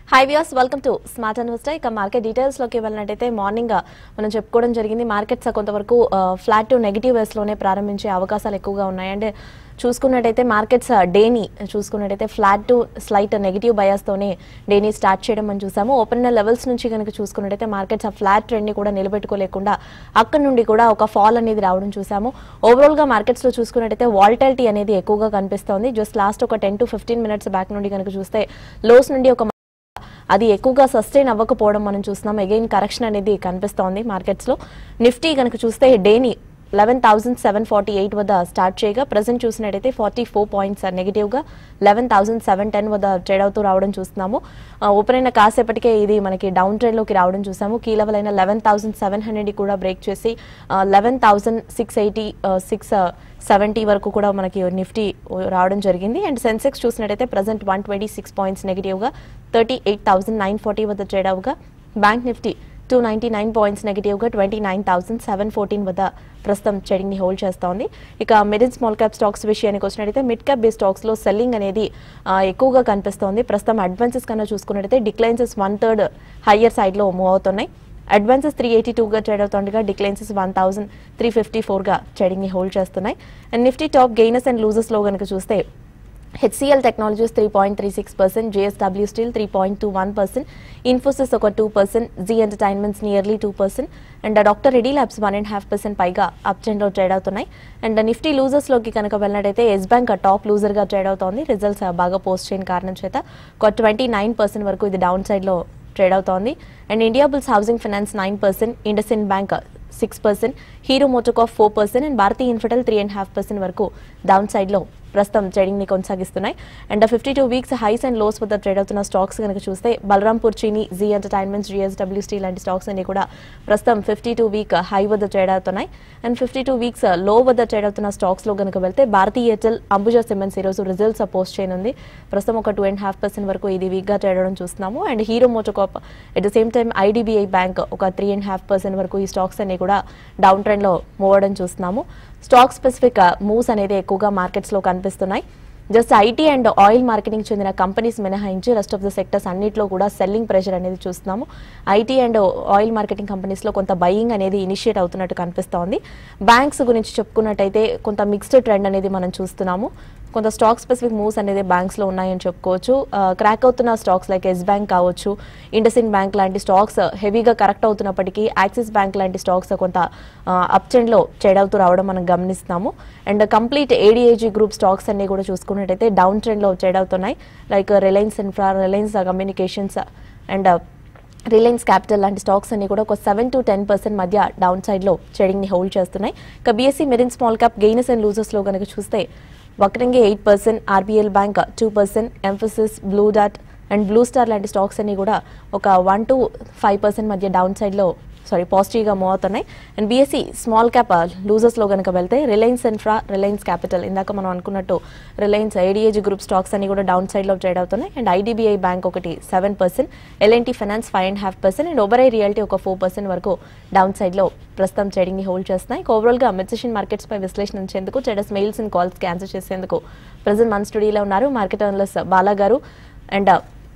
High views welcome to smart investor ఇక market details లోకి వెళ్ళినట్టయితే మార్నింగ్ మనం చెప్పుకోవడం జరిగింది మార్కెట్స్ కొంతవరకు ఫ్లాట్ టు నెగిటివ్ వేస్ లోనే ప్రారంభించే అవకాశాలు ఎక్కువగా ఉన్నాయి అండ్ చూసుకున్నట్టయితే మార్కెట్స్ డేని చూసుకున్నట్టయితే flat to slight negative bias తోనే డేని స్టార్ట్ చేయడం మనం చూసాము ఓపెన్ లెవెల్స్ నుంచి కనుక చూసుకున్నట్టయితే మార్కెట్స్ ఆ ఫ్లాట్ ట్రెండ్ ని కూడా నిలబెట్టుకోలేకుండా అక్కడ నుండి కూడా ఒక ఫాల్ అనేది రావడం చూసాము ఓవరాల్ గా మార్కెట్స్ లో చూసుకున్నట్టయితే వాల్టాలిటీ అనేది ఎక్కువగా కనిపిస్తోంది జస్ట్ లాస్ట్ ఒక ten to fifteen minutes back నుండి కనుక చూస్తే లోస్ నుండి ఒక అది ఎక్కువగా సస్టైన్ అవ్వకపోవడం మనం చూస్తున్నాం అగైన్ కరెక్షన్ అనేది కనిపిస్తోంది మార్కెట్స్ లో నిఫ్టీ కనుక చూస్తే డేని eleven thousand seven forty eight వద్ద స్టార్ట్ చేయగా ప్రజెంట్ చూసినట్టయితే ఫార్టీ ఫోర్ పాయింట్స్ నెగిటివ్ గా లెవెన్ థౌసండ్ సెవెన్ టెన్ వద్ద ట్రేడ్ అవుతూ రావడం చూస్తున్నాము ఓపెన్ అయిన కాసేపటికే ఇది మనకి డౌన్ ట్రెండ్ లోకి రావడం చూసాము కీ లెవెల్ అయిన లెవెన్ థౌసండ్ సెవెన్ హండ్రెడ్ కూడా బ్రేక్ చేసి eleven thousand six eighty six seventy వరకు కూడా మనకి నిఫ్టీ రావడం జరిగింది అండ్ సెన్సెక్స్ చూసినట్టయితే present one twenty six points నెగిటివ్గా thirty eight thousand nine forty వద్ద ట్రేడ్ అవగా bank Nifty two ninety nine points నెగిటివ్గా twenty nine thousand seven fourteen వద్ద ప్రస్తుతం ట్రేడింగ్ని హోల్డ్ చేస్తోంది ఇక mid and small cap stocks విషయానికి వచ్చినట్టయితే మిడ్ క్యాప్ బే స్టాక్స్లో సెల్లింగ్ అనేది ఆ, ఎక్కువగా కనిపిస్తోంది ప్రస్తుతం అడ్వాన్సెస్ కన్నా చూసుకున్నట్టయితే డిక్లైన్సెస్ వన్ థర్డ్ హయ్యర్ సైడ్లో మూవ్ అవుతున్నాయి అడ్వాన్సెస్ త్రీ ఎయిటీ టూగా ట్రేడ్ అవుతుండగా declines one thousand three fifty ఫోర్గా ట్రేడింగ్ని హోల్డ్ చేస్తున్నాయి and Nifty top gainers and లూజర్స్లో కనుక చూస్తే HCL Technologies three point three six percent JSW Steel three point two one percent Infosys ఒక two percent Zee Entertainments nearly two percent and doctor Reddy's Labs one and half percent పైగా up ట్రెండ్లో trade అవుతున్నాయి and Nifty లూజర్స్లోకి కనుక వెళ్ళినట్టయితే Yes Bank top లూజర్గా trade అవుతోంది results బాగా పోస్ట్ చేయని కారణం చేత ఒక ట్వంటీ నైన్ పర్సెంట్ వరకు ఇది డౌన్ సైడ్లో ట్రేడ్ అవుతోంది and India bulls Housing Finance nine percent IndusInd Bank six percent Hero MotoCorp four percent and Bharti Infratel three and half percent వరకు డౌన్ సైడ్లో ప్రస్తుతం ట్రేడింగ్ ని కొనసాగిస్తున్నాయి and fifty two weeks highs and lows వద్ద trade అవుతున్న stocks కనుక చూస్తే Balrampur Chini Zee Entertainments JSW Steel లాంటి స్టాక్స్ అన్ని కూడా ప్రస్తుతం ఫిఫ్టీ టూ వీక్ హై వద్ద ట్రేడ్ అవుతున్నాయి అండ్ ఫిఫ్టీ టూ వీక్స్ లో వద్ద ట్రేడ్ అవుతున్న స్టాక్స్ లో కనుక వెళ్తే భారతీయ ఎయిర్టెల్ అంబుజా సిమెంట్స్ ఈరోజు రిజల్ట్స్ పోస్ట్ చేయనుంది ప్రస్తుతం ఒక టూ అండ్ హాఫ్ పర్సెంట్ వరకు ఇది వీక్ గా ట్రేడ్ అవడం చూస్తున్నాము and Hero MotoCorp at the same time IDBI Bank ఒక త్రీ అండ్ హాఫ్ పర్సెంట్ వరకు ఈ స్టాక్స్ అన్ని కూడా డౌన్ ట్రెండ్ లో మూవ్ అవడం చూస్తున్నాము స్టాక్ స్పెసిఫిక్ మూవ్స్ అనేది ఎక్కువగా మార్కెట్స్ లో కనిపిస్తున్నాయి just IT and oil marketing చెందిన కంపెనీస్ మినహాయించి రెస్ట్ ఆఫ్ ద సెక్టర్స్ అన్నిట్లో కూడా సెల్లింగ్ ప్రెషర్ అనేది చూస్తున్నాము ఐటీ అండ్ ఆయిల్ మార్కెటింగ్ కంపెనీస్లో కొంత బయింగ్ అనేది ఇనిషియేట్ అవుతున్నట్టు కనిపిస్తోంది బ్యాంక్స్ గురించి చెప్పుకున్నట్టయితే కొంత మిక్స్డ్ ట్రెండ్ అనేది మనం చూస్తున్నాము కొంత స్టాక్ స్పెసిఫిక్ మూవ్స్ అనేది బ్యాంక్స్లో ఉన్నాయని చెప్పుకోవచ్చు క్రాక్ అవుతున్న స్టాక్స్ లైక్ ఎస్ బ్యాంక్ కావచ్చు ఇండస్ఇన్ బ్యాంక్ లాంటి స్టాక్స్ హెవీగా కరెక్ట్ అవుతున్నప్పటికీ యాక్సిస్ బ్యాంక్ లాంటి స్టాక్స్ కొంత అప్ ట్రెండ్లో ట్రేడ్ అవుతూ రావడం మనం గమనిస్తున్నాము and complete ADAG group stocks అన్ని కూడా చూసుకున్నట్టయితే డౌన్ ట్రెండ్లో ట్రేడ్ అవుతున్నాయి like Reliance Infra Reliance Communications and Reliance Capital లాంటి స్టాక్స్ అన్ని కూడా ఒక సెవెన్ టు టెన్ పర్సెంట్ మధ్య డౌన్ సైడ్లో ట్రేడింగ్ని హోల్డ్ చేస్తున్నాయి ఇక బీఎస్సీ మెరిన్ స్మాల్ క్యాప్ గెయినర్స్ అండ్ లూజర్స్లో కనుక చూస్తే Vakrangee eight percent RBL Bank two percent Mphasis Blue డాట్ అండ్ బ్లూ స్టార్ లాంటి స్టాక్స్ అన్ని కూడా ఒక వన్ టు ఫైవ్ పర్సెంట్ మధ్య డౌన్ సైడ్లో సారీ పాజిటివ్గా మూవ్ అవుతున్నాయి అండ్ బీఎస్సీ స్మాల్ క్యాప్ లూజర్స్లో కనుక వెళ్తే రిలయన్స్ ఇన్ఫ్రా రిలయన్స్ క్యాపిటల్ ఇందాక మనం అనుకున్నట్టు రిలయన్స్ ఐడిఏజీ గ్రూప్ స్టాక్స్ అన్ని కూడా డౌన్ సైడ్లో ట్రేడ్ అవుతున్నాయి అండ్ ఐడిబిఐ బ్యాంక్ ఒకటి seven percent L and T finance five and half percent and Oberoi Realty ఒక ఫోర్ పర్సెంట్ వరకు డౌన్ సైడ్లో ప్రస్తుతం ట్రేడింగ్ని హోల్డ్ చేస్తున్నాయి ఓవరాల్గా మెడిసిషన్ మార్కెట్స్ పై విశ్లేషణ ఉంచేందుకు traders mails and calls cancel చేసేందుకు ప్రజెంట్ మన స్టూడియోలో ఉన్నారు మార్కెట్ అనలిస్ట్ బాలా గారు అండ్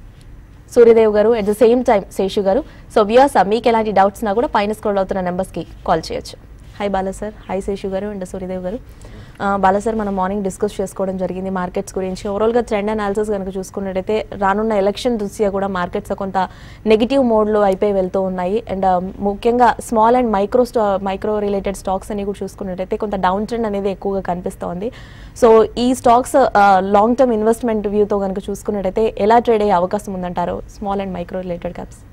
సూర్యదేవ్ గారు at the same time Seshu గారు సో వ్యూస్ మీకు ఎలాంటి డౌట్స్ నా కూడా పైన స్క్రోల్ అవుతున్న నెంబర్స్కి కాల్ చేయొచ్చు hi Bala sir hi Seshu గారు అండ్ సూర్యదేవ్ గారు ఆ, బాలా సార్ మనం మార్నింగ్ డిస్కస్ చేసుకోవడం జరిగింది మార్కెట్స్ గురించి ఓవరాల్గా ట్రెండ్ అనాలిసిస్ కనుక చూసుకున్నట్టయితే రానున్న ఎలక్షన్ దృష్ట్యా కూడా మార్కెట్స్ కొంత నెగిటివ్ మోడ్లో అయిపోయి వెళ్తూ ఉన్నాయి అండ్ ముఖ్యంగా స్మాల్ అండ్ మైక్రో స్టా మైక్రో రిలేటెడ్ స్టాక్స్ అని కూడా చూసుకున్నట్టయితే కొంత డౌన్ ట్రెండ్ అనేది ఎక్కువగా కనిపిస్తోంది సో ఈ స్టాక్స్ లాంగ్ టర్మ్ ఇన్వెస్ట్మెంట్ వ్యూతో కనుక చూసుకున్నట్టయితే ఎలా ట్రేడ్ అయ్యే అవకాశం ఉందంటారు small and micro related caps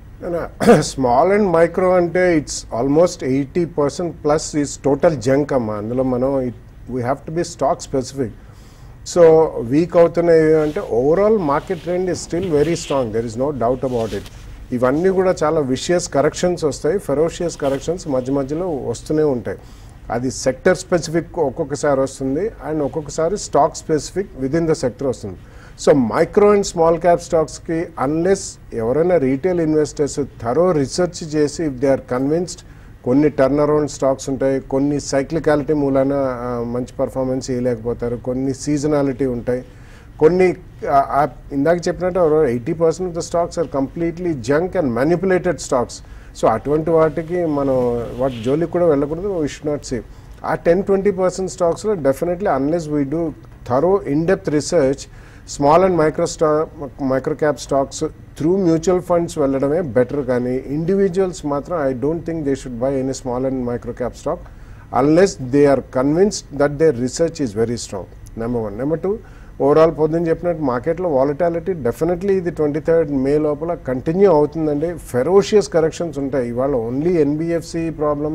small and micro అంటే it's almost eighty percent plus is total junk అమ్మా అందులో మనం we have to be stock specific so weak అవుతున్నాయి అంటే overall market trend is still very strong there is no doubt about it ఇవన్నీ కూడా చాలా vicious corrections వస్తాయి ferocious corrections మధ్య మధ్యలో వస్తూనే ఉంటాయి అది సెక్టర్ స్పెసిఫిక్ ఒక్కొక్కసారి వస్తుంది అండ్ ఒక్కొక్కసారి stock specific within the sector వస్తుంది so micro and small cap స్టాక్స్కి అన్లెస్ ఎవరైనా రీటైల్ ఇన్వెస్టర్స్ థరో రీసెర్చ్ చేసి ఇఫ్ దే ఆర్ కన్విన్స్డ్ కొన్ని టర్న్ అరౌండ్ స్టాక్స్ ఉంటాయి కొన్ని సైక్లికాలిటీ మూలాన ఆ, మంచి పర్ఫార్మెన్స్ ఇవ్వలేకపోతారు కొన్ని సీజనాలిటీ ఉంటాయి కొన్ని ఆ, ఆ, ఇందాక చెప్పినట్టు eighty percent of the stocks are completely junk and manipulated stocks so అటువంటి వాటికి మనం వాటి జోలికి కూడా వెళ్ళకూడదు we should not save uh ten twenty percent స్టాక్స్లో definitely unless we do thorough in depth research small and micro స్టా micro cap stocks through mutual funds వెళ్ళడమే బెటర్ కానీ ఇండివిజువల్స్ మాత్రం I don't think they should buy any small and micro cap stock unless they are convinced that their research is very strong number one number two overall పొద్దున్న చెప్పినట్టు మార్కెట్లో volatility definitely ఇది twenty third May లోపల continue అవుతుందండి ferocious corrections ఉంటాయి ఇవాళ only NBFC problem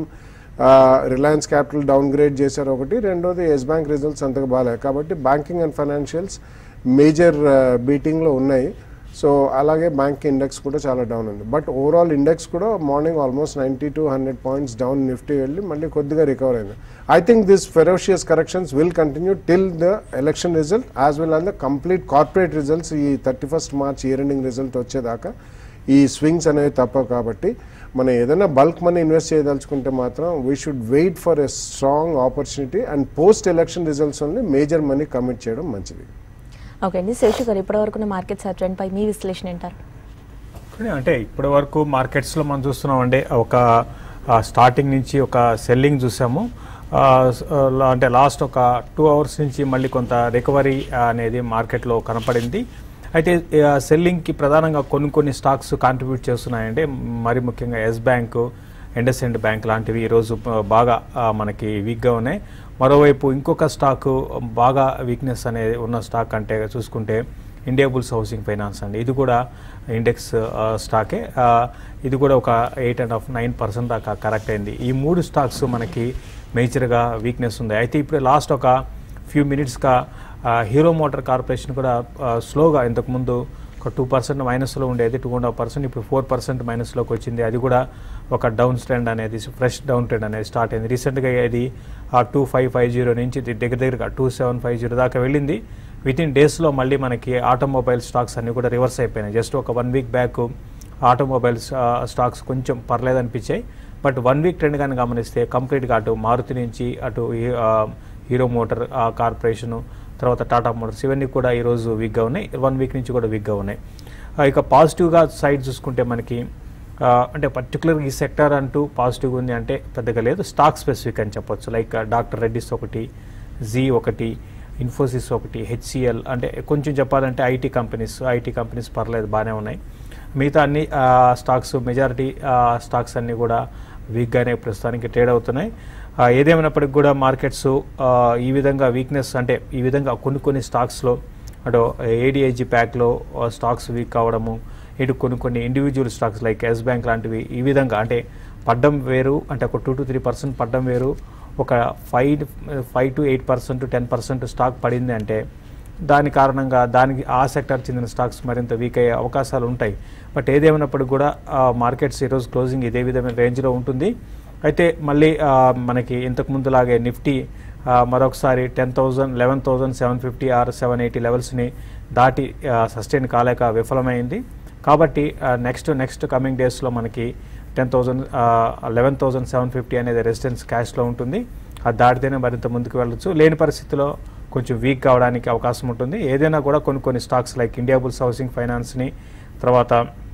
Reliance Capital downgrade చేశారు ఒకటి రెండోది ఎస్ బ్యాంక్ రిజల్ట్స్ అంతగా బాగాలేదు కాబట్టి బ్యాంకింగ్ అండ్ ఫైనాన్షియల్స్ మేజర్ బీటింగ్లో ఉన్నాయి సో అలాగే బ్యాంక్ ఇండెక్స్ కూడా చాలా డౌన్ ఉంది బట్ ఓవరాల్ ఇండెక్స్ కూడా morning almost ninety to hundred points down Nifty వెళ్ళి మళ్ళీ కొద్దిగా రికవర్ అయింది I think this ferocious corrections will continue till the election result as well as the complete corporate results ఈ thirty first March year ending result వచ్చేదాకా ఈ swings అనేవి తప్పవు కాబట్టి మనం ఏదైనా బల్క్ మనీ ఇన్వెస్ట్ చేయదలుచుకుంటే మాత్రం we should wait for a strong opportunity and post election results only major money commit చేయడం మంచిది ఓకే అండి శేషు గారు ఇప్పటివరకు మార్కెట్స్ ట్రెండ్ పై మీ విశ్లేషణ ఏంటారు కానీ అంటే ఇప్పటి వరకు మార్కెట్స్లో మనం చూస్తున్నాం అంటే ఒక ఆ, స్టార్టింగ్ నుంచి ఒక సెల్లింగ్ చూసాము ఆ, స- ఆ, లా- అంటే లాస్ట్ ఒక టూ అవర్స్ నుంచి మళ్ళీ కొంత రికవరీ అనేది మార్కెట్లో కనపడింది అయితే ఆ, సెల్లింగ్కి ప్రధానంగా కొన్ని కొన్ని స్టాక్స్ కాంట్రిబ్యూట్ చేస్తున్నాయంటే మరి ముఖ్యంగా ఎస్ బ్యాంకు ఎండసెండ్ బ్యాంక్ లాంటివి ఈరోజు ఆ, బాగా ఆ, మనకి వీక్గా ఉన్నాయి మరోవైపు ఇంకొక స్టాక్ బాగా వీక్నెస్ అనేది ఉన్న స్టాక్ అంటే చూసుకుంటే ఇండియా బుల్స్ హౌసింగ్ ఫైనాన్స్ అండి ఇది కూడా ఇండెక్స్ ఆ, స్టాకే ఆ, ఇది కూడా ఒక eight and half nine percent దాకా కరెక్ట్ అయింది ఈ మూడు స్టాక్స్ మనకి మేజర్గా వీక్నెస్ ఉంది అయితే ఇప్పుడు లాస్ట్ ఒక ఫ్యూ మినిట్స్గా హీరో మోటార్ కార్పొరేషన్ కూడా ఆ, స్లోగా ఇంతకుముందు ఒక టూ పర్సెంట్ మైనస్లో ఉండేది టూ అండ్ హాఫ్ పర్సెంట్ ఇప్పుడు ఫోర్ పర్సెంట్ మైనస్లోకి వచ్చింది అది కూడా ఒక డౌన్ ట్రెండ్ అనేది ఫ్రెష్ డౌన్ ట్రెండ్ అనేది స్టార్ట్ అయింది రీసెంట్గా ఇది ఆ టూ ఫైవ్ ఫైవ్ జీరో నుంచి ఇది దగ్గర దగ్గరగా టూ సెవెన్ ఫైవ్ జీరో దాకా వెళ్ళింది విత్ ఇన్ డేస్లో మళ్ళీ మనకి ఆటోమొబైల్ స్టాక్స్ అన్నీ కూడా రివర్స్ అయిపోయినాయి జస్ట్ ఒక one week back automobiles stocks కొంచెం పర్లేదు అనిపించాయి బట్ వన్ వీక్ ట్రెండ్ కానీ గమనిస్తే కంప్లీట్గా అటు మారుతి నుంచి అటు ఈ- ఆ, హీరో మోటార్ ఆ, కార్పొరేషను తర్వాత టాటా మోటార్స్ ఇవన్నీ కూడా ఈరోజు వీక్గా ఉన్నాయి వన్ వీక్ నుంచి కూడా వీక్గా ఉన్నాయి ఆ, ఇక పాజిటివ్గా సైడ్ చూసుకుంటే మనకి ఆ, అంటే పర్టికులర్ ఈ సెక్టర్ అంటూ పాజిటివ్గా ఉంది అంటే పెద్దగా లేదు స్టాక్ స్పెసిఫిక్ అని చెప్పొచ్చు లైక్ డాక్టర్ రెడ్డిస్ ఒకటి జీ ఒకటి ఇన్ఫోసిస్ ఒకటి హెచ్సిఎల్ అంటే కొంచెం చెప్పాలంటే ఐటీ కంపెనీస్ ఐటీ కంపెనీస్ పర్లేదు బాగానే ఉన్నాయి మిగతా అన్ని ఆ, స్టాక్స్ మెజారిటీ ఆ, స్టాక్స్ అన్నీ కూడా వీక్గానే ప్రస్తుతానికి ట్రేడ్ అవుతున్నాయి ఆ, ఏదేమైనప్పటికీ కూడా మార్కెట్స్ ఆ, ఈ విధంగా వీక్నెస్ అంటే ఈ విధంగా కొన్ని కొన్ని స్టాక్స్లో అటు ఏడిఐజీ ప్యాక్లో స్టాక్స్ వీక్ కావడము ఇటు కొన్ని కొన్ని individual stocks like Yes Bank లాంటివి ఈ విధంగా అంటే పడ్డం వేరు అంటే ఒక టూ టు త్రీ పర్సెంట్ పడ్డం వేరు ఒక five five to eight percent ten percent stock పడింది అంటే దాని కారణంగా దానికి ఆ సెక్టర్ చెందిన స్టాక్స్ మరింత వీక్ అయ్యే అవకాశాలు ఉంటాయి బట్ ఏదేమైనప్పటికీ కూడా మార్కెట్స్ ఈరోజు క్లోజింగ్ ఇదే విధమైన రేంజ్లో ఉంటుంది అయితే మళ్ళీ ఆ, మనకి ఇంతకు ముందులాగే నిఫ్టీ ఆ, మరొకసారి ten thousand eleven thousand seven fifty or seven eighty లెవెల్స్ని దాటి సస్టైన్ కాలేక విఫలమైంది కాబట్టి నెక్స్ట్ నెక్స్ట్ కమింగ్ డేస్లో మనకి ten thousand eleven thousand seven fifty అనేది రెసిడెన్స్ క్యాష్లో ఉంటుంది అది దాటితేనే మరింత ముందుకు వెళ్ళొచ్చు లేని పరిస్థితిలో కొంచెం వీక్ కావడానికి అవకాశం ఉంటుంది ఏదైనా కూడా కొన్ని కొన్ని stocks like India bulls Housing ఫైనాన్స్ని తర్వాత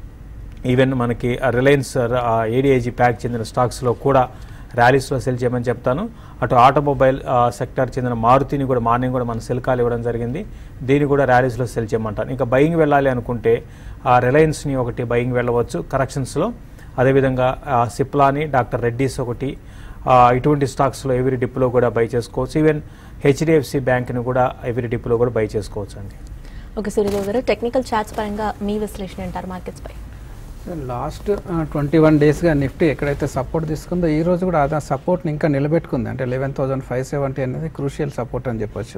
ఈవెన్ మనకి రిలయన్స్ ఏడిఐజీ ప్యాక్ చెందిన స్టాక్స్లో కూడా ర్యాలీస్లో సెల్ చేయమని చెప్తాను అటు ఆటోమొబైల్ సెక్టర్ చెందిన మారుతిని కూడా మార్నింగ్ కూడా మన సెల్ కాల్ ఇవ్వడం జరిగింది దీన్ని కూడా ర్యాలీస్లో సెల్ చేయమంటాను ఇంకా బయింగ్ వెళ్ళాలి అనుకుంటే ఆ రిలయన్స్ని ఒకటి బయింగ్ వెళ్ళవచ్చు కరెక్షన్స్లో అదేవిధంగా ఆ, సిప్లాని డాక్టర్ రెడ్డీస్ ఒకటి ఆ, ఇటువంటి స్టాక్స్లో ఎవరి డిప్లో కూడా బై చేసుకోవచ్చు ఈవెన్ హెచ్డిఎఫ్సి బ్యాంక్ని కూడా ఎవరి డిప్లో కూడా బై చేసుకోవచ్చు అండి ఓకే సూర్యదేవ్ గారు టెక్నికల్ చార్ట్స్ పరంగా మీ విశ్లేషణ ఏంటారు మార్కెట్స్ పై లాస్ట్ ట్వంటీ వన్ డేస్గా నిఫ్టీ ఎక్కడైతే సపోర్ట్ తీసుకుందో ఈ రోజు కూడా ఆ సపోర్ట్ని ఇంకా నిలబెట్టుకుంది అంటే లెవెన్ థౌసండ్ ఫైవ్ సెవెంటీ అనేది క్రూషియల్ సపోర్ట్ అని చెప్పొచ్చు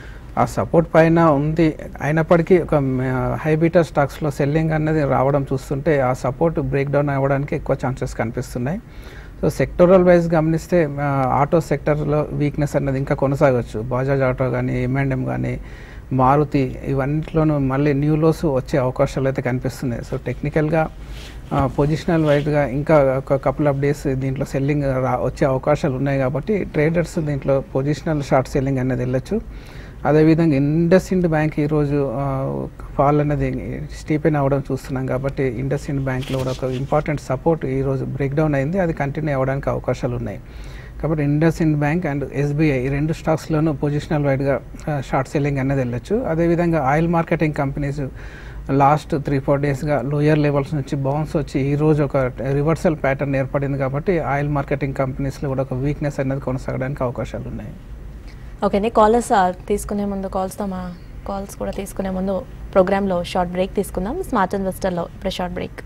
ఆ సపోర్ట్ పైన ఉంది అయినప్పటికీ ఒక హైబీటా స్టాక్స్లో సెల్లింగ్ అనేది రావడం చూస్తుంటే ఆ సపోర్ట్ బ్రేక్ డౌన్ అవ్వడానికి ఎక్కువ ఛాన్సెస్ కనిపిస్తున్నాయి సో సెక్టరల్ వైజ్ గమనిస్తే ఆ, ఆటో సెక్టర్లో వీక్నెస్ అనేది ఇంకా కొనసాగవచ్చు బజాజ్ ఆటో కానీ ఎంఎండ్ఎం కానీ మారుతి ఇవన్నిట్లోనూ మళ్ళీ న్యూ లోస్ వచ్చే అవకాశాలు అయితే కనిపిస్తున్నాయి సో టెక్నికల్గా పొజిషనల్ వైజ్గా ఇంకా ఒక కపుల్ ఆఫ్ డేస్ దీంట్లో సెల్లింగ్ రా వచ్చే అవకాశాలు ఉన్నాయి కాబట్టి ట్రేడర్స్ దీంట్లో పొజిషనల్ షార్ట్ సెల్లింగ్ అనేది వెళ్ళొచ్చు అదేవిధంగా ఇండస్ ఇండ్ బ్యాంక్ ఈరోజు ఫాల్ అనేది స్టీపెన్ అవ్వడం చూస్తున్నాం కాబట్టి ఇండస్ ఇండ్ బ్యాంక్లో కూడా ఒక ఇంపార్టెంట్ సపోర్ట్ ఈరోజు బ్రేక్ డౌన్ అయింది అది కంటిన్యూ అవ్వడానికి అవకాశాలు ఉన్నాయి కాబట్టి IndusInd Bank and SBI ఈ రెండు స్టాక్స్లోనూ పొజిషనల్ వైడ్గా షార్ట్ సెల్లింగ్ అనేది వెళ్ళొచ్చు అదేవిధంగా oil marketing companies last three four డేస్గా లోయర్ లెవెల్స్ నుంచి బౌన్స్ వచ్చి ఈ రోజు ఒక రివర్సల్ ప్యాటర్న్ ఏర్పడింది కాబట్టి ఆయిల్ మార్కెటింగ్ కంపెనీస్లో కూడా ఒక వీక్నెస్ అనేది కొనసాగడానికి అవకాశాలు ఉన్నాయి ఓకే అండి కాలర్స్ తీసుకునే ముందు కాల్స్తో మా కాల్స్ కూడా తీసుకునే ముందు ప్రోగ్రాంలో షార్ట్ బ్రేక్ తీసుకుందాం స్మార్ట్ ఇన్వెస్టర్లో ఇప్పుడు short break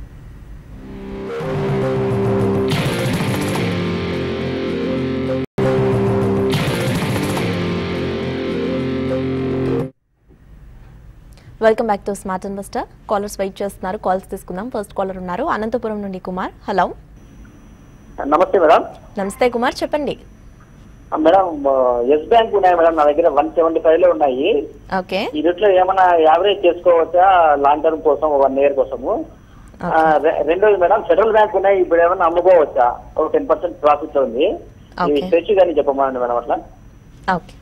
welcome back to smart Investor callers wait చేస్తున్నారు కాల్స్ తీసుకుందాం ఫస్ట్ కాలర్ ఉన్నారు అనంతపురం నుండి కుమార్ హలో నమస్తే మేడం నమస్తే కుమార్ చెప్పండి ఆ, మేడం ఎస్ బ్యాంక్ ఉన్నాయి మేడం నా దగ్గర వన్ సెవెంటీ ఫైవ్ లో ఉన్నాయి ఓకే ఈ రూట్లో ఏమైనా యావరేజ్ చేసుకోవచ్చా లాంగ్ టర్మ్ కోసం వన్ ఇయర్ కోసము ఆ, రె- రెండోది మేడం ఫెడరల్ బ్యాంక్ ఉన్నాయి ఇప్పుడు ఏమైనా అమ్ముకోవచ్చా ఒక టెన్ పర్సెంట్ ప్రాఫిట్ ఉంది Okay. స్ట్రెచ్ కానీ చెప్పమండి మేడం అట్లా ఓకే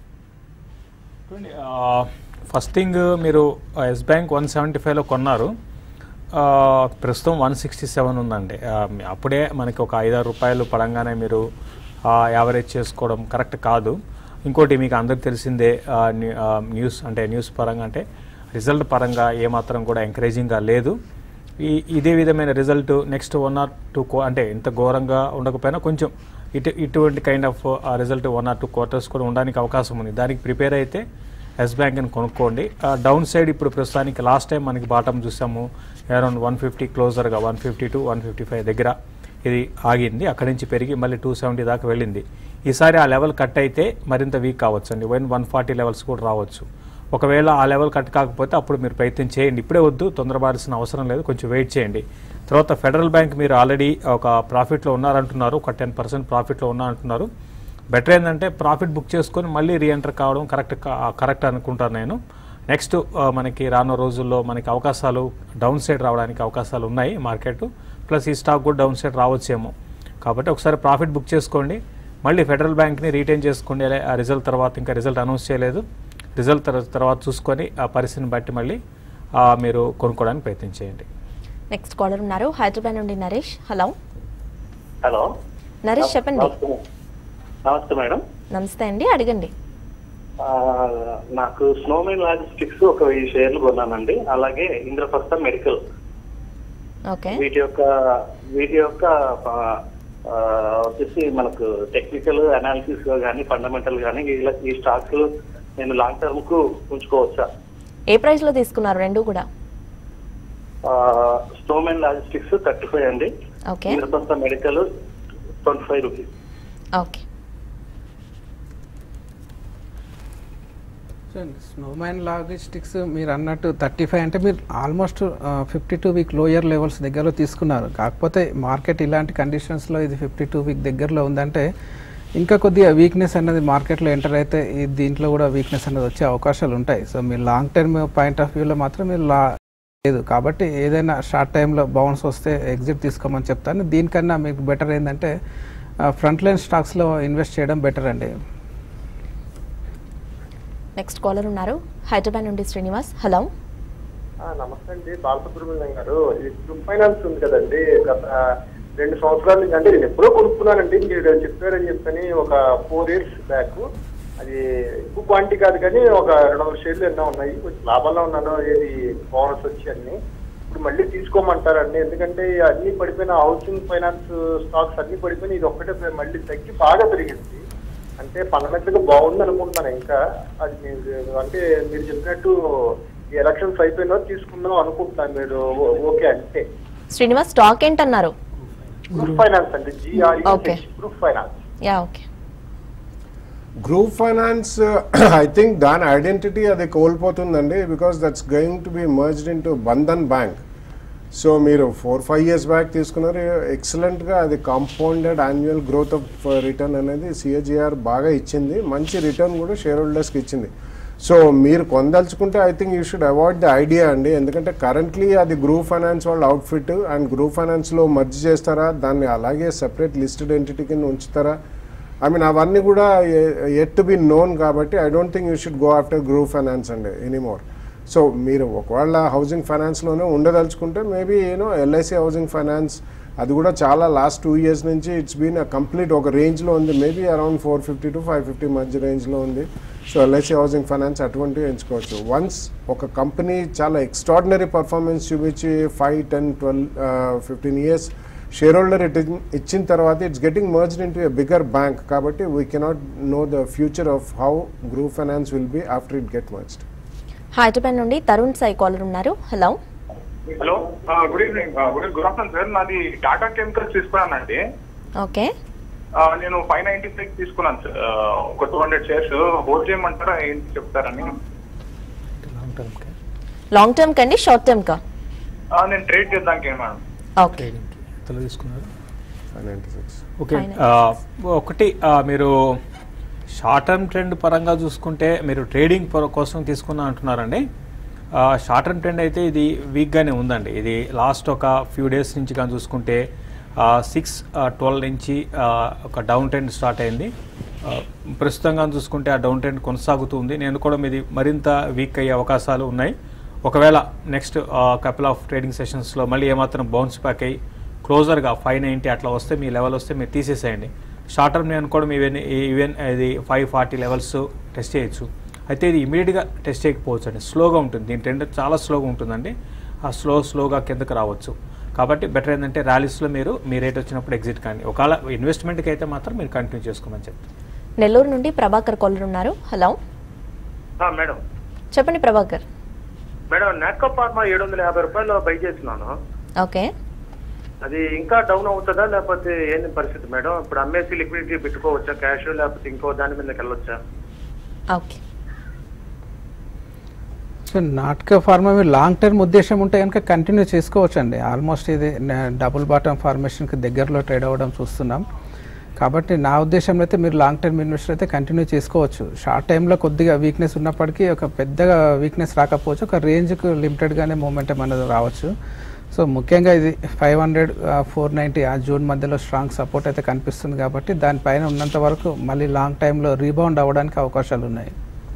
ఫస్ట్ థింగ్ మీరు ఎస్ బ్యాంక్ వన్ సెవెంటీ ఫైవ్లో కొన్నారు ఆ, ప్రస్తుతం వన్ సిక్స్టీ సెవెన్ ఉందండి ఆ, మీ- అప్పుడే మనకి ఒక ఐదారు రూపాయలు పడంగానే మీరు యావరేజ్ చేసుకోవడం కరెక్ట్ కాదు ఇంకోటి మీకు అందరికి తెలిసిందే ఆ, న్యూ- ఆ, న్యూస్ అంటే న్యూస్ పరంగా అంటే రిజల్ట్ పరంగా ఏమాత్రం కూడా ఎంకరేజింగ్గా లేదు ఈ ఇదే విధమైన result next one or two అంటే ఇంత ఘోరంగా ఉండకపోయినా కొంచెం ఇటు ఇటువంటి kind of result one or two quarters కూడా ఉండడానికి అవకాశం ఉంది దానికి ప్రిపేర్ అయితే ఎస్ బ్యాంక్ని కొనుక్కోండి డౌన్ సైడ్ ఇప్పుడు ప్రస్తుతానికి లాస్ట్ టైం మనకి బాటం చూసాము అరౌండ్ వన్ ఫిఫ్టీ క్లోజర్గా one fifty to one fifty five దగ్గర ఇది ఆగింది అక్కడి నుంచి పెరిగి మళ్ళీ టూ సెవెంటీ దాకా వెళ్ళింది ఈసారి ఆ లెవెల్ కట్ అయితే మరింత వీక్ కావచ్చు అండి వన్ వన్ ఫార్టీ లెవెల్స్ కూడా రావచ్చు ఒకవేళ ఆ లెవెల్ కట్ కాకపోతే అప్పుడు మీరు ప్రయత్నం చేయండి ఇప్పుడే వద్దు తొందరపడాల్సిన అవసరం లేదు కొంచెం వెయిట్ చేయండి తర్వాత ఫెడరల్ బ్యాంక్ మీరు ఆల్రెడీ ఒక ప్రాఫిట్లో ఉన్నారంటున్నారు ఒక టెన్ పర్సెంట్ ప్రాఫిట్లో ఉన్నారంటున్నారు బెటర్ ఏంటంటే ప్రాఫిట్ బుక్ చేసుకొని మళ్ళీ రీఎంటర్ కావడం కరెక్ట్ కరెక్ట్ అనుకుంటాను నేను నెక్స్ట్ మనకి రానున్న రోజుల్లో మనకి అవకాశాలు డౌన్ సైడ్ రావడానికి అవకాశాలు ఉన్నాయి మార్కెట్ ప్లస్ ఈ స్టాక్ కూడా డౌన్ సైడ్ రావచ్చేమో కాబట్టి ఒకసారి ప్రాఫిట్ బుక్ చేసుకోండి మళ్ళీ ఫెడరల్ బ్యాంక్ని రీటైన్ చేసుకోండి అలా ఆ రిజల్ట్ తర్వాత ఇంకా రిజల్ట్ అనౌన్స్ చేయలేదు రిజల్ట్ తర్వా- తర్వాత చూసుకొని ఆ పరిస్థితిని బట్టి మళ్ళీ ఆ, మీరు కొనుక్కోవడానికి ప్రయత్నం చేయండి నెక్స్ట్ కాలర్ ఉన్నారు హైదరాబాద్ నుండి నరేష్ హలో హలో నరేష్ చెప్పండి నమస్తే నమస్తే మేడం నమస్తే అండి అడగండి ఆ, నాకు స్నోమెన్ లాజిస్టిక్స్ ఒక వెయ్యి షేర్లు కొన్నానండి అలాగే ఇంద్రప్రస్థ మెడికల్ ఓకే వీటి యొక్క వీటి యొక్క ఆ, ఆ, వచ్చేసి మనకు టెక్నికల్ అనాలిసిస్ కానీ ఫండమెంటల్ కానీ ఇలా ఈ స్టాక్స్ నేను లాంగ్ టర్మ్ కు ఉంచుకోవచ్చా ఏ ప్రైస్ లో తీసుకున్నారు రెండు కూడా స్టోమెన్ లాజిస్టిక్స్ థర్టీ ఫైవ్ అండి okay Indraprastha Medical twenty five rupees okay Snowman Logistics మీరు అన్నట్టు థర్టీ ఫైవ్ అంటే మీరు almost fifty two week lower levels దగ్గరలో తీసుకున్నారు కాకపోతే మార్కెట్ ఇలాంటి కండిషన్స్లో ఇది ఫిఫ్టీ టూ వీక్ దగ్గరలో ఉందంటే ఇంకా కొద్దిగా వీక్నెస్ అనేది మార్కెట్లో ఎంటర్ అయితే ఈ దీంట్లో కూడా వీక్నెస్ అనేది వచ్చే అవకాశాలు ఉంటాయి సో మీరు లాంగ్ టర్మ్ పాయింట్ ఆఫ్ వ్యూలో మాత్రం మీరు లా లేదు కాబట్టి ఏదైనా షార్ట్ టైంలో బౌన్స్ వస్తే ఎగ్జిట్ తీసుకోమని చెప్తాను దీనికన్నా మీకు బెటర్ ఏంటంటే ఫ్రంట్ లైన్ స్టాక్స్లో ఇన్వెస్ట్ చేయడం బెటర్ అండి నెక్స్ట్ కాలర్ ఉన్నారు హైదరాబాద్ నుండి శ్రీనివాస్ హలో నమస్తే అండి బాలసుబ్రహ్మణ్యం గారు ఈ గ్రూప్ ఫైనాన్స్ ఉంది కదండి గత రెండు సంవత్సరాల నుంచి అంటే నేను ఎప్పుడో కొనుక్కున్నానండి మీరు చెప్పారని చెప్పని ఒక ఫోర్ ఇయర్స్ బ్యాక్ అది ఎక్కువ క్వాంటిటీ కాదు కానీ ఒక రెండు వందల షేర్లు ఎన్నో ఉన్నాయి కొంచెం లాభంలో ఉన్నాను ఏది బోనస్ వచ్చి అన్ని ఇప్పుడు మళ్ళీ తీసుకోమంటారండి ఎందుకంటే అన్ని పడిపోయిన హౌసింగ్ ఫైనాన్స్ స్టాక్స్ అన్ని పడిపోయినాయి ఇది ఒక్కటే మళ్ళీ తగ్గి బాగా పెరిగింది అంటే ఫండమెంటల్ గా బాగుంది అనుకుంటున్నాను ఇంకా అది మీరు అంటే మీరు చెప్పినట్టు ఈ ఎలక్షన్స్ అయిపోయినా తీసుకుందాం అనుకుంటున్నాను మీరు ఓ- ఓకే అంటే శ్రీనివాస్ స్టాక్ ఏంటన్నారు గ్రూప్ ఫైనాన్స్ అండి GRE Okay. Gruh Finance yeah okay Gruh Finance I think దాని ఐడెంటిటీ అది కోల్పోతుందండి because that's going to be merged in to Bandhan Bank so మీరు ఫోర్ ఫైవ్ ఇయర్స్ బ్యాక్ తీసుకున్నారు ఎక్సలెంట్గా అది compounded annual growth of return అనేది సిఏజిఆర్ బాగా ఇచ్చింది మంచి రిటర్న్ కూడా షేర్ హోల్డర్స్కి ఇచ్చింది సో మీరు కొందలుచుకుంటే I think you should avoid the idea అండి ఎందుకంటే కరెంట్లీ అది గ్రూప్ ఫైనాన్స్ వాళ్ళ అవుట్ఫిట్ అండ్ గ్రూప్ ఫైనాన్స్లో మర్జ్ చేస్తారా దాన్ని అలాగే సెపరేట్ లిస్టెడ్ ఎంటిటీ కింద ఉంచుతారా ఐ మీన్ అవన్నీ కూడా ఎట్ టు బి నోన్ కాబట్టి I don't think you should go after Gruh Finance అండి ఎనీమోర్ సో మీరు ఒకవేళ హౌసింగ్ ఫైనాన్స్లోనే ఉండదలుచుకుంటే maybe you know LIC Housing Finance అది కూడా చాలా లాస్ట్ టూ ఇయర్స్ నుంచి ఇట్స్ బీన్ కంప్లీట్ ఒక రేంజ్లో ఉంది maybe around four fifty to five fifty మధ్య రేంజ్లో ఉంది సో ఎల్ఐసి హౌసింగ్ ఫైనాన్స్ అటువంటివి ఎంచుకోవచ్చు వన్స్ ఒక కంపెనీ చాలా ఎక్స్ట్రాడినరీ పర్ఫార్మెన్స్ చూపించి five ten twelve fifteen years share holder ఇచ్చిన తర్వాత it's getting merged in to a bigger bank కాబట్టి we cannot know the future of how Gruh Finance will be after it get merged Hyderabad నుండి Tarun Sai caller ఉన్నారు hello hello good evening good good afternoon sir నాది Tata Chemicals తీసుకున్నానండి okay ఆ, నేను five ninety five తీసుకున్నాను sir ఆ, ఒక టూ హండ్రెడ్ షేర్స్ హోల్డ్ చేయమంటారా ఏంటి చెప్తారని లాంగ్ టర్మ్ లాంగ్ టర్మ్ కండి షార్ట్ టర్మ్ కా ఆ, నేను ట్రేడ్ చేద్దానికి మేడం ఓకే ట్రేడింగ్కి ఎంతలో తీసుకున్నారు five ninety six okay Finance. ఆ, ఒకటి ఆ, మీరు షార్ట్ టర్మ్ ట్రెండ్ పరంగా చూసుకుంటే మీరు ట్రేడింగ్ పర- కోసం తీసుకున్నా అంటున్నారండి షార్ట్ టర్మ్ ట్రెండ్ అయితే ఇది వీక్గానే ఉందండి ఇది లాస్ట్ ఒక ఫ్యూ డేస్ నుంచి కానీ చూసుకుంటే సిక్స్ ట్వెల్వ్ నుంచి ఆ, ఒక డౌన్ ట్రెండ్ స్టార్ట్ అయింది ఆ, ప్రస్తుతంగా చూసుకుంటే ఆ డౌన్ ట్రెండ్ కొనసాగుతుంది నేను కూడా మీది మరింత వీక్ అయ్యే అవకాశాలు ఉన్నాయి ఒకవేళ నెక్స్ట్ కపుల్ ఆఫ్ ట్రేడింగ్ సెషన్స్లో మళ్ళీ ఏమాత్రం బౌన్స్ బ్యాక్ అయ్యి క్లోజర్గా ఫైవ్ నైంటీ అట్లా వస్తే మీ లెవెల్ వస్తే మీరు తీసేసేయండి షార్ట్ టర్మ్ నేను కూడా ఈవెన్ ఈవెన్ ఇది ఫైవ్ ఫార్టీ లెవెల్స్ టెస్ట్ చేయొచ్చు అయితే ఇది ఇమీడియట్గా టెస్ట్ చేయకపోవచ్చు అండి స్లోగా ఉంటుంది దీని ట్రెండ్ చాలా స్లోగా ఉంటుందండి ఆ స్లో స్లోగా కిందకి రావచ్చు కాబట్టి బెటర్ ఏంటంటే ర్యాలీస్లో మీరు మీ రేట్ వచ్చినప్పుడు ఎగ్జిట్ కానీ ఒకవేళ ఇన్వెస్ట్మెంట్కి అయితే మాత్రం మీరు కంటిన్యూ చేసుకోమని చెప్తాను నెల్లూరు నుండి ప్రభాకర్ కాలర్ ఉన్నారు హలో మేడం చెప్పండి ప్రభాకర్ మేడం నాట్కో ఫార్మా ఏడు వందల యాభై రూపాయలు బై చేసినాను ఓకే అది ఇంకా డౌన్ అవుతుందా లేకపోతే ఏంది పరిస్థితి మేడం ఇప్పుడు అమ్మేసి లిక్విడిటీ పెట్టుకోవచ్చా క్యాష్ లేకపోతే ఇంకో దాని మీదకి వెళ్ళొచ్చా ఓకే సో నాటక ఫార్మా మీరు లాంగ్ టర్మ్ ఉద్దేశం ఉంటే కనుక కంటిన్యూ చేసుకోవచ్చు అండి ఆల్మోస్ట్ ఇది డబుల్ బాటమ్ ఫార్మేషన్కి దగ్గరలో ట్రేడ్ అవ్వడం చూస్తున్నాం కాబట్టి నా ఉద్దేశంలో అయితే మీరు లాంగ్ టర్మ్ ఇన్వెస్టర్ అయితే కంటిన్యూ చేసుకోవచ్చు షార్ట్ టైంలో కొద్దిగా వీక్నెస్ ఉన్నప్పటికీ ఒక పెద్దగా వీక్నెస్ రాకపోవచ్చు ఒక రేంజ్కి లిమిటెడ్గానే మూమెంట్ అనేది రావచ్చు సో ముఖ్యంగా ఇది ఫైవ్ హండ్రెడ్ ఫోర్ నైంటీ ఆ జూన్ మధ్యలో స్ట్రాంగ్ సపోర్ట్ అయితే కనిపిస్తుంది కాబట్టి దానిపైన ఉన్నంత వరకు మళ్ళీ లాంగ్ టైంలో రీబౌండ్ అవ్వడానికి అవకాశాలు ఉన్నాయి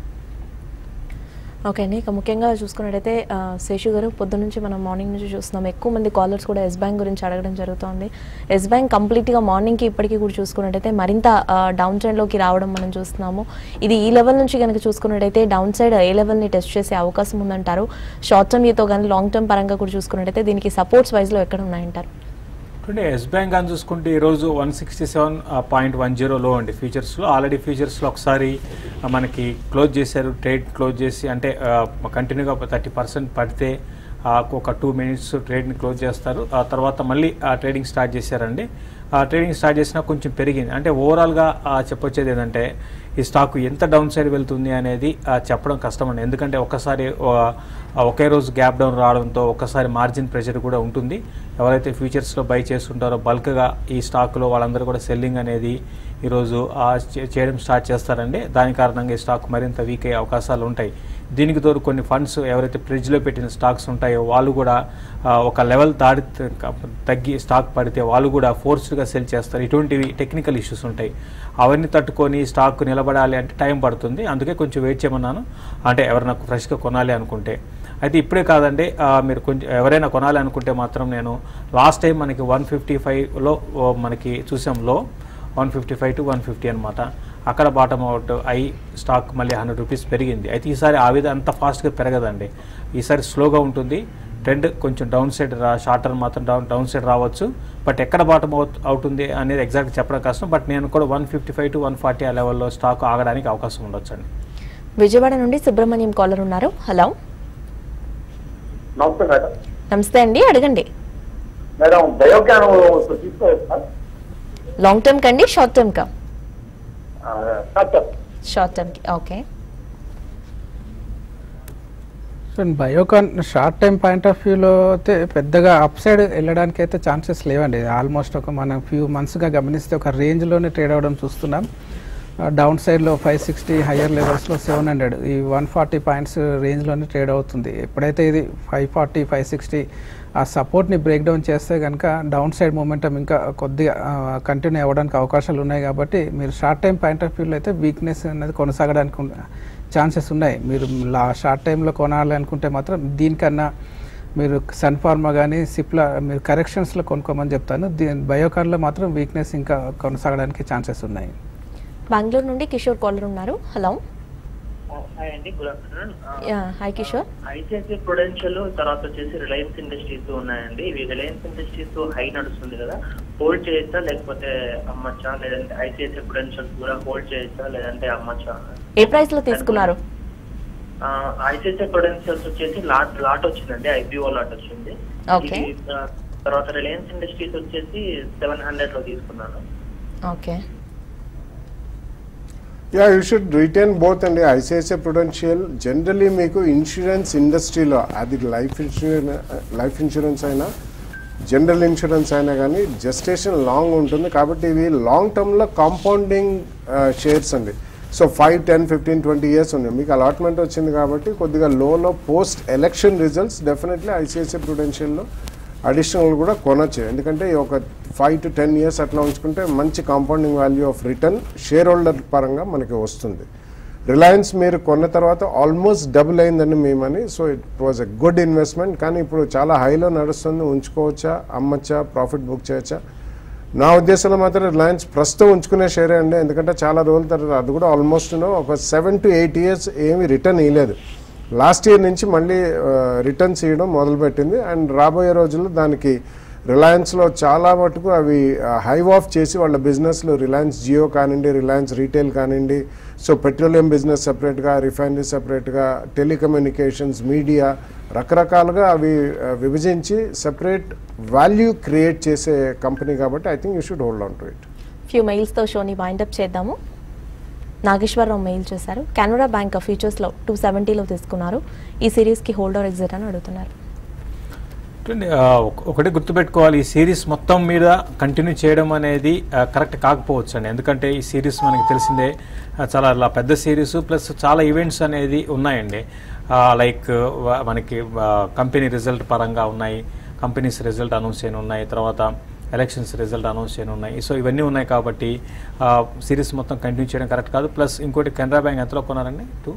ఓకే అండి ఇక ముఖ్యంగా చూసుకున్నట్టయితే ఆ, శేషు గారు పొద్దు నుంచి మనం మార్నింగ్ నుంచి చూస్తున్నాం ఎక్కువ మంది కాలర్స్ కూడా ఎస్ బ్యాంక్ గురించి అడగడం జరుగుతోంది ఎస్ బ్యాంక్ కంప్లీట్గా మార్నింగ్కి ఇప్పటికీ కూడా చూసుకున్నట్టయితే మరింత డౌన్ ట్రెండ్లోకి రావడం మనం చూస్తున్నాము ఇది ఈ లెవెల్ నుంచి కనుక చూసుకున్నట్టయితే డౌన్ సైడ్ ఏ లెవెల్ని టెస్ట్ చేసే అవకాశం ఉందంటారు షార్ట్ టర్మ్ ఈతో కానీ లాంగ్ టర్మ్ పరంగా కూడా చూసుకున్నట్టయితే దీనికి సపోర్ట్స్ వైజ్లో ఎక్కడ ఉన్నాయంటారు అంటే ఎస్ బ్యాంక్ అని చూసుకుంటే ఈరోజు one sixty seven point one zero లో అండి ఫీచర్స్లో ఆల్రెడీ ఫీచర్స్లో ఒకసారి ఆ, మనకి క్లోజ్ చేశారు ట్రేడ్ క్లోజ్ చేసి అంటే కంటిన్యూగా థర్టీ పర్సెంట్ పడితే ఆ, ఒక టూ మినిట్స్ ట్రేడ్ని క్లోజ్ చేస్తారు ఆ తర్వాత మళ్ళీ ఆ ట్రేడింగ్ స్టార్ట్ చేశారండి ఆ ట్రేడింగ్ స్టార్ట్ చేసినా కొంచెం పెరిగింది అంటే ఓవరాల్గా చెప్పొచ్చేది ఏంటంటే ఈ స్టాక్ ఎంత డౌన్ సైడ్ వెళ్తుంది అనేది ఆ, చెప్పడం కష్టం అండి ఎందుకంటే ఒక్కసారి ఆ, ఆ, ఒకే రోజు గ్యాప్ డౌన్ రావడంతో ఒక్కసారి మార్జిన్ ప్రెషర్ కూడా ఉంటుంది ఎవరైతే ఫ్యూచర్స్లో బై చేస్తుంటారో బల్క్గా ఈ స్టాక్లో వాళ్ళందరూ కూడా సెల్లింగ్ అనేది ఈరోజు ఆ, చే- చేయడం స్టార్ట్ చేస్తారండి దాని కారణంగా ఈ స్టాక్ మరింత వీక్ అయ్యే అవకాశాలు ఉంటాయి దీనికి తోడు కొన్ని ఫండ్స్ ఎవరైతే ఫ్రిడ్జ్లో పెట్టిన స్టాక్స్ ఉంటాయో వాళ్ళు కూడా ఆ, ఒక లెవెల్ దాడి తగ్గి స్టాక్ పడితే వాళ్ళు కూడా ఫోర్స్డ్గా సెల్ చేస్తారు ఇటువంటివి టెక్నికల్ ఇష్యూస్ ఉంటాయి అవన్నీ తట్టుకొని స్టాక్ నిలబడాలి అంటే టైం పడుతుంది అందుకే కొంచెం వెయిట్ చేయమన్నాను అంటే ఎవరైనా ఫ్రెష్గా కొనాలి అనుకుంటే అయితే ఇప్పుడే కాదండి ఆ, మీరు కొంచెం ఎవరైనా కొనాలి అనుకుంటే మాత్రం నేను లాస్ట్ టైం మనకి వన్ ఫిఫ్టీ ఫైవ్లో మనకి చూసాం low one fifty five to one fifty అనమాట అక్కడ బాటమ్ అవుట్ అయి స్టాక్ మళ్ళీ హండ్రెడ్ రూపీస్ పెరిగింది అయితే ఈసారి ఆ విధంగా అంత ఫాస్ట్గా పెరగదండి ఈసారి స్లోగా ఉంటుంది ట్రెండ్ కొంచెం డౌన్ సైడ్ రా షార్ట్ టర్మ్ మాత్రం డౌన్ డౌన్ సైడ్ రావచ్చు బట్ ఎక్కడ బాటమ్ అవుట్ అవుతుంది అనేది ఎగ్జాక్ట్ చెప్పడం కష్టం బట్ నేను కూడా one fifty five to one forty ఆ లెవెల్లో స్టాక్ ఆగడానికి అవకాశం ఉండొచ్చు అండి విజయవాడ నుండి సుబ్రహ్మణ్యం కాలర్ ఉన్నారు హలో నమస్తే మేడం నమస్తే అండి అడగండి మేడం బయోగ్యాన్ ఇప్పుడు తీసుకోవచ్చు లాంగ్ టర్మ్ కండి షార్ట్ టర్మ్ కా సార్ సార్ షార్ట్ టర్మ్కి okay so Biocon short time point of వ్యూలో అయితే పెద్దగా అప్ సైడ్ వెళ్ళడానికి అయితే ఛాన్సెస్ లేవండి ఆల్మోస్ట్ ఒక మనం ఫ్యూ మంత్స్గా గమనిస్తే ఒక రేంజ్లోనే ట్రేడ్ అవ్వడం చూస్తున్నాం డౌన్ సైడ్లో ఫైవ్ సిక్స్టీ హయ్యర్ లెవెల్స్లో సెవెన్ హండ్రెడ్ ఈ వన్ ఫార్టీ పాయింట్స్ రేంజ్లోనే ట్రేడ్ అవుతుంది ఎప్పుడైతే ఇది ఫైవ్ ఫార్టీ ఫైవ్ సిక్స్టీ ఆ సపోర్ట్ని బ్రేక్ డౌన్ చేస్తే కనుక డౌన్ సైడ్ మూమెంటం ఇంకా కొద్దిగా కంటిన్యూ అవ్వడానికి అవకాశాలు ఉన్నాయి కాబట్టి మీరు షార్ట్ టైం పాయింట్ ఆఫ్ వ్యూలో అయితే వీక్నెస్ అనేది కొనసాగడానికి ఛాన్సెస్ ఉన్నాయి మీరు లా షార్ట్ టైంలో కొనాలి అనుకుంటే మాత్రం దీనికన్నా మీరు సన్ ఫార్మా కానీ సిప్లా మీరు కరెక్షన్స్లో కొనుక్కోమని చెప్తాను దీని బయోకార్లో మాత్రం వీక్నెస్ ఇంకా కొనసాగడానికి ఛాన్సెస్ ఉన్నాయి బెంగళూరు నుండి కిషోర్ కాలర్ ఉన్నారు హలో హాయ్ అండి good afternoon hi Kishore ICICI Prudential తర్వాత వచ్చేసి రిలయన్స్ ఇండస్ట్రీస్ ఉన్నాయండి ఇవి రిలయన్స్ ఇండస్ట్రీస్ హై నడుస్తుంది కదా హోల్డ్ చేయొచ్చా లేకపోతే అమ్మచ్చా లేదంటే ఐసిఐసిఐ ప్రొడెన్షియల్స్ కూడా హోల్డ్ చేయొచ్చా లేదంటే అమ్మచ్చా ఏ ప్రైస్ లో తీసుకున్నారు ఐసిఐసిఐ ప్రొడెన్షియల్స్ వచ్చేసి లాట్ లాట్ వచ్చిందండి ఐపీఓ లాట్ వచ్చింది Okay. ఇది, ఆ, తర్వాత రిలయన్స్ ఇండస్ట్రీస్ వచ్చేసి సెవెన్ హండ్రెడ్ లో తీసుకున్నాను okay yeah you should retain both అండి ఐసిఐసిఐ ప్రొడెన్షియల్ జనరలీ మీకు ఇన్సూరెన్స్ ఇండస్ట్రీలో అది లైఫ్ ఇన్సూరెన్స్ లైఫ్ ఇన్సూరెన్స్ అయినా జనరల్ ఇన్సూరెన్స్ అయినా కానీ జస్టేషన్ లాంగ్ ఉంటుంది కాబట్టి ఇవి లాంగ్ టర్మ్లో కాంపౌండింగ్ షేర్స్ అండి so five ten fifteen twenty years ఉన్నాయి మీకు అలాట్మెంట్ వచ్చింది కాబట్టి కొద్దిగా లోలో post election results definitely ICICI ప్రొడెన్షియల్లో అడిషనల్ కూడా కొనొచ్చు ఎందుకంటే ఈ ఒక ఫైవ్ టు టెన్ ఇయర్స్ అట్లా ఉంచుకుంటే మంచి compounding value of return share holder పరంగా మనకి వస్తుంది రిలయన్స్ మీరు కొన్న తర్వాత ఆల్మోస్ట్ డబుల్ అయిందండి మీ money so it was a good investment కానీ ఇప్పుడు చాలా హైలో నడుస్తుంది ఉంచుకోవచ్చా అమ్మచ్చా ప్రాఫిట్ బుక్ చేయొచ్చా నా ఉద్దేశంలో మాత్రం రిలయన్స్ ప్రస్తుతం ఉంచుకునే షేరే అండి ఎందుకంటే చాలా రోజుల తర్వాత అది కూడా ఆల్మోస్ట్ ఒక సెవెన్ టు ఎయిట్ ఇయర్స్ ఏమీ రిటర్న్ ఇవ్వలేదు లాస్ట్ ఇయర్ నుంచి మళ్ళీ రిటర్న్స్ ఇవ్వడం మొదలుపెట్టింది అండ్ రాబోయే రోజుల్లో దానికి రిలయన్స్లో చాలా మటుకు అవి హైవ్ ఆఫ్ చేసి వాళ్ళ బిజినెస్లో రిలయన్స్ జియో కానివ్వండి రిలయన్స్ రీటైల్ కానివ్వండి సో పెట్రోలియం బిజినెస్ సపరేట్గా రిఫైనరీ సపరేట్గా టెలికమ్యూనికేషన్స్ మీడియా రకరకాలుగా అవి ఆ, విభజించి సపరేట్ వాల్యూ క్రియేట్ చేసే కంపెనీ కాబట్టి I think you should hold on to it few మెయిల్స్తో షోని వైండప్ చేద్దాము నాగేశ్వరరావు మెయిల్ చేశారు కెనరా బ్యాంక్ ఫ్యూచర్స్లో టూ సెవెంటీలో తీసుకున్నారు ఈ సిరీస్కి హోల్డర్ ఎగ్జిట్ అని అడుగుతున్నారు చూడండి, ఆ, ఒక- ఒకటి గుర్తుపెట్టుకోవాలి ఈ సిరీస్ మొత్తం మీద కంటిన్యూ చేయడం అనేది ఆ, కరెక్ట్ కాకపోవచ్చు అండి ఎందుకంటే ఈ సిరీస్ మనకి తెలిసిందే ఆ, చాలా లా- పెద్ద సిరీస్ ప్లస్ చాలా ఈవెంట్స్ అనేది ఉన్నాయండి ఆ, లైక్ వ- మనకి ఆ, కంపెనీ రిజల్ట్ పరంగా ఉన్నాయి కంపెనీస్ రిజల్ట్ అనౌన్స్ చేయని ఉన్నాయి తర్వాత ఎలక్షన్స్ రిజల్ట్ అనౌన్స్ చేయని ఉన్నాయి సో ఇవన్నీ ఉన్నాయి కాబట్టి ఆ, సిరీస్ మొత్తం కంటిన్యూ చేయడం కరెక్ట్ కాదు ప్లస్ ఇంకోటి కెనరా బ్యాంక్ ఎంతలో కొన్నారండి టూ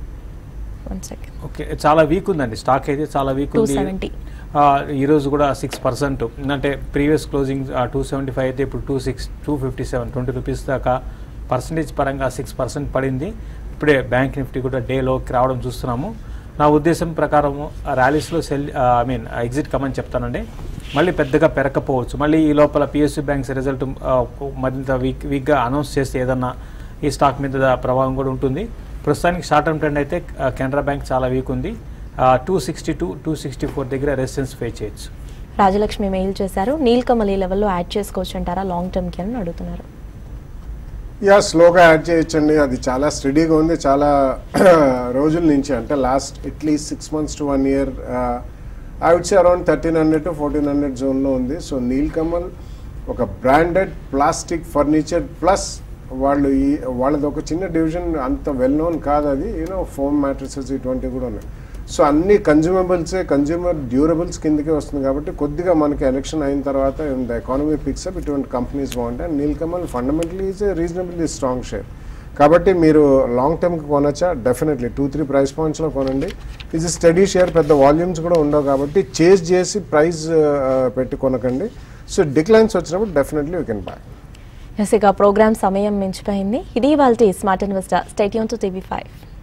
వన్ సెకండ్ ఓకే చాలా వీక్ ఉందండి స్టాక్ అయితే చాలా వీక్ టూ ఉంది సెవెంటీ ఆ, ఈరోజు కూడా సిక్స్ పర్సెంట్ అంటే previous closing two seventy five అయితే ఇప్పుడు two six two fifty seven twenty rupees దాకా పర్సంటేజ్ పరంగా సిక్స్ పర్సెంట్ పడింది ఇప్పుడే బ్యాంక్ నిఫ్టీ కూడా డేలోకి రావడం చూస్తున్నాము నా ఉద్దేశం ప్రకారం ర్యాలీస్లో సెల్ ఐ మీన్ ఎగ్జిట్ కమని చెప్తానండి మళ్ళీ పెద్దగా పెరగకపోవచ్చు మళ్ళీ ఈ లోపల పిఎస్యూ బ్యాంక్స్ రిజల్ట్ మరింత వీక్ వీక్గా అనౌన్స్ చేస్తే ఏదన్నా ఈ స్టాక్ మీద ప్రభావం కూడా ఉంటుంది ప్రస్తుతానికి షార్ట్ టర్మ్ ట్రెండ్ అయితే ఆ, కెనరా బ్యాంక్ చాలా వీక్ ఉంది two sixty two two sixty four దగ్గర రెసిస్టెన్స్ ఫేస్ చేయొచ్చు రాజలక్ష్మి మెయిల్ చేశారు నీల్ కమల్ ఈ లెవెల్లో యాడ్ చేసుకోవచ్చు అంటారా లాంగ్ టర్మ్కి అని అడుగుతున్నారు యా స్లోగా యాడ్ చేయొచ్చండి అది చాలా స్టడీగా ఉంది చాలా రోజుల నుంచి అంటే last at least six months to one year I would say around thirteen hundred to fourteen hundred జోన్లో ఉంది సో నీల్ కమల్ ఒక బ్రాండెడ్ ప్లాస్టిక్ ఫర్నిచర్ ప్లస్ వాళ్ళు ఈ వాళ్ళది ఒక చిన్న డివిజన్ అంత వెల్ నోన్ కాదు అది యూనో ఫోమ్ మ్యాట్రిసెస్ ఇటువంటివి కూడా ఉన్నాయి సో అన్ని కన్జ్యూమబుల్సే కన్జ్యూమర్ డ్యూరబుల్స్ కిందకే వస్తుంది కాబట్టి కొద్దిగా మనకి ఎలక్షన్ అయిన తర్వాత ద ఎకానమీ పిక్సప్ ఇటువంటి కంపెనీస్ బాగుంటాయి Nilkamal fundamentally is a reasonably strong share కాబట్టి మీరు లాంగ్ టర్మ్కి కొనొచ్చా డెఫినెట్లీ టూ త్రీ ప్రైస్ పాయింట్స్లో కొనండి ఇది స్టడీ షేర్ పెద్ద వాల్యూమ్స్ కూడా ఉండవు కాబట్టి చేజ్ చేసి ప్రైస్ పెట్టి కొనకండి సో డిక్లైన్స్ వచ్చినప్పుడు డెఫినెట్లీ యూ కెన్ బై ఎస్ ఇక ప్రోగ్రామ్ సమయం మించిపోయింది ఇది వాళ్ళ స్మార్ట్ ఇన్వెస్టర్ స్టేట్ యూన్ టు టీవీ ఫైవ్